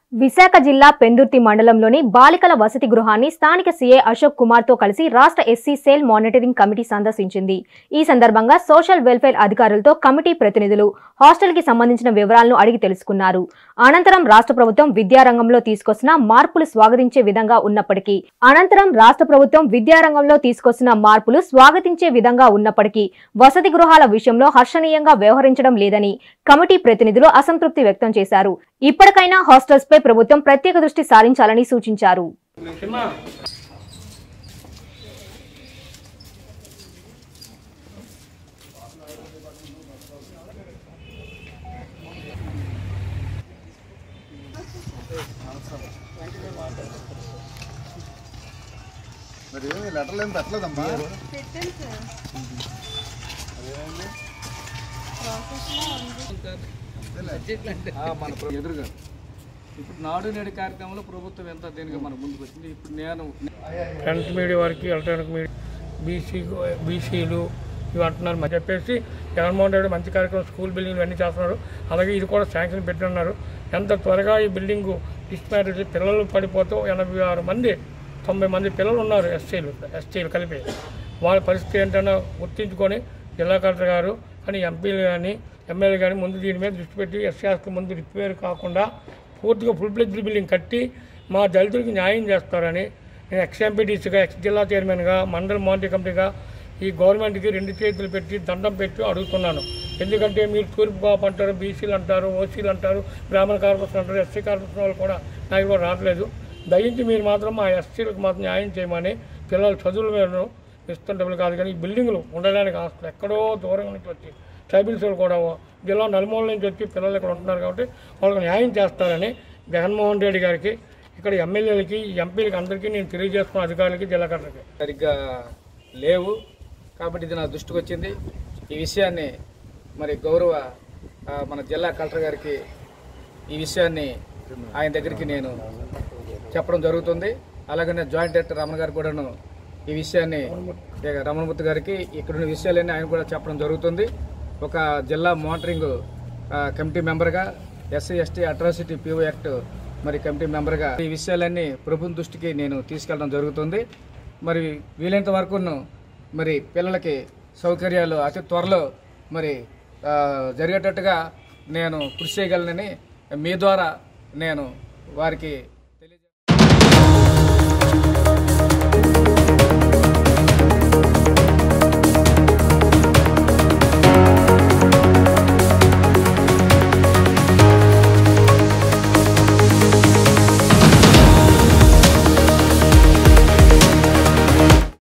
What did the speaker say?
విశాఖ జిల్లా పెందుర్తి మండలంలోని బాలికల వసతి గృహాన్ని స్థానిక సీఏ అశోక్ కుమార్ తో కలిసి రాష్ట్ర ఎస్సీ సేల్ మానిటరింగ్ కమిటీ సందర్శించింది ఈ సందర్భంగా సోషల్ వెల్ఫేర్ అధికారులతో కమిటీ ప్రతినిధులు హాస్టల్ కి సంబంధించిన వివరాలను అడిగి తెలుసుకున్నారు అనంతరం రాష్ట్ర ప్రభుత్వం విద్యారంగంలో తీసుకొచ్చిన మార్పులు స్వాగతించే విధంగా ఉన్నప్పటికీ అనంతరం రాష్ట్ర ప్రభుత్వం విద్యారంగంలో తీసుకొచ్చిన మార్పులు స్వాగతించే విధంగా ఉన్నప్పటికీ వసతి గృహాల విషయంలో హర్షణీయంగా వ్యవహరించడం లేదని కమిటీ ప్రతినిధులు అసంతృప్తి వ్యక్తం చేశారు ఇప్పటికైనా హాస్టల్స్ పై ప్రభుత్వం ప్రత్యేక దృష్టి సారించాలని సూచించారు మరి ఏమి లెటర్లు ఏం పెట్టలేదమ్మా ఆ, మన ప్ర- ఎదురుగా ఇప్పుడు నాడు నేడు కార్యక్రమంలో ప్రభుత్వం ఎంత దేనిగా మన ముందుకు వచ్చింది ఇప్పుడు నేను ఫ్రంట్ మీడియా వారికి ఎలక్ట్రానిక్ మీడియా బీసీ బీసీలు ఇవి అంటున్నారు మరి చెప్పేసి జగన్మోహన్ రెడ్డి మంచి కార్యక్రమం స్కూల్ బిల్డింగ్ అన్నీ చేస్తున్నారు అలాగే ఇది కూడా శాంక్షన్ పెట్టున్నారు ఎంత త్వరగా ఈ బిల్డింగ్ డిస్మారేజ్ పిల్లలు పడిపోతూ ఎనభై ఆరు మంది తొంభై మంది పిల్లలు ఉన్నారు ఎస్సీలు ఎస్టీలు కలిపి వాళ్ళ పరిస్థితి ఏంటన్నా గుర్తించుకొని జిల్లా కలెక్టర్ గారు కానీ ఎంపీలు కానీ ఎమ్మెల్యే కానీ ముందు దీని మీద దృష్టి పెట్టి ఎస్సీ హాస్టల్ ముందు రిపేర్ కాకుండా పూర్తిగా ఫుల్ ప్లెజ్ బిల్డింగ్ కట్టి మా దళితులకి న్యాయం చేస్తారని నేను ఎక్స్ ఎంపీటీసీగా ఎక్స్ జిల్లా చైర్మన్గా మండల మానిటరీ కమిటీగా ఈ గవర్నమెంట్కి రెండు చేతులు పెట్టి దండం పెట్టి అడుగుతున్నాను ఎందుకంటే మీరు తూర్పు బాబు అంటారు బీసీలు అంటారు ఓసీలు అంటారు బ్రాహ్మణ కార్పొరేషన్ అంటారు ఎస్సీ కార్పొరేషన్ వాళ్ళు కూడా నాకు కూడా రావట్లేదు దయించి మీరు మాత్రం మా ఎస్సీలకు మాత్రం న్యాయం చేయమని పిల్లలు చదువుల మీద ఇస్తుంటే కాదు కానీ ఈ బిల్డింగులు ఉండడానికి హాస్టల్ ఎక్కడో దూరం నుంచి వచ్చి ట్రైబల్స్ వాళ్ళు కూడా జిల్లా నలుమూల నుంచి వచ్చి పిల్లలు ఇక్కడ ఉంటున్నారు కాబట్టి వాళ్ళకి న్యాయం చేస్తారని జగన్మోహన్ రెడ్డి గారికి ఇక్కడ ఎమ్మెల్యేలకి ఎంపీలకి అందరికీ నేను తెలియజేస్తున్న అధికారులకి జిల్లా కలెక్టర్కి సరిగ్గా లేవు కాబట్టి ఇది నా దృష్టికి వచ్చింది ఈ విషయాన్ని మరి గౌరవ ఆ, మన జిల్లా కలెక్టర్ గారికి ఈ విషయాన్ని ఆయన దగ్గరికి నేను చెప్పడం జరుగుతుంది అలాగనే జాయింట్ డైరెక్టర్ రమణ గారు కూడాను ఈ విషయాన్ని ఇక రమణమూర్తి గారికి ఇక్కడున్న విషయాలన్నీ ఆయన కూడా చెప్పడం జరుగుతుంది ఒక జిల్లా మానిటరింగ్ ఆ, కమిటీ మెంబర్గా SC ST atrocity PO act మరి కమిటీ మెంబర్గా ఈ విషయాలన్నీ ప్రభుత్వం దృష్టికి నేను తీసుకెళ్ళడం జరుగుతుంది మరి వీలైనంత వరకును మరి పిల్లలకి సౌకర్యాలు అతి త్వరలో మరి ఆ, జరిగేటట్టుగా నేను కృషి చేయగలనని మీ ద్వారా నేను వారికి